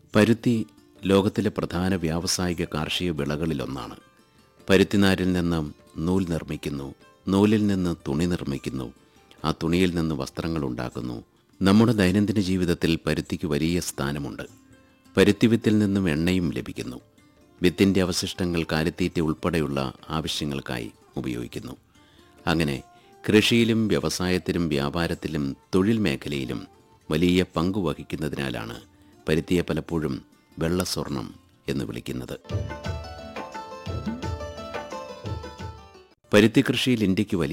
പരുത്തി ലോകത്തിലെ പ്രധാന വ്യാവസായിക കാർഷിക വിളകളിലൊന്നാണ് പരുത്തിനാരിൽ നിന്ന് നൂൽ നിർമ്മിക്കുന്നു നൂലിൽ നിന്ന് തുണി നിർമ്മിക്കുന്നു ആ തുണിയിൽ നിന്ന് വസ്ത്രങ്ങൾ ഉണ്ടാക്കുന്നു നമ്മുടെ ദൈനംദിന ജീവിതത്തിൽ പരുത്തിക്ക് വലിയ സ്ഥാനമുണ്ട് പരുത്തി വിത്തിൽ നിന്നും എണ്ണയും ലഭിക്കുന്നു വിത്തിൻ്റെ അവശിഷ്ടങ്ങൾ കാലിത്തീറ്റ ഉൾപ്പെടെയുള്ള ആവശ്യങ്ങൾക്കായി ഉപയോഗിക്കുന്നു അങ്ങനെ കൃഷിയിലും വ്യവസായത്തിലും വ്യാപാരത്തിലും തൊഴിൽ മേഖലയിലും വലിയ പങ്ക് വഹിക്കുന്നതിനാലാണ് പരുത്തിയെ പലപ്പോഴും വെള്ളസ്വർണം എന്ന് വിളിക്കുന്നത് പരുത്തി കൃഷിയിൽ ഇന്ത്യക്ക് വലിയ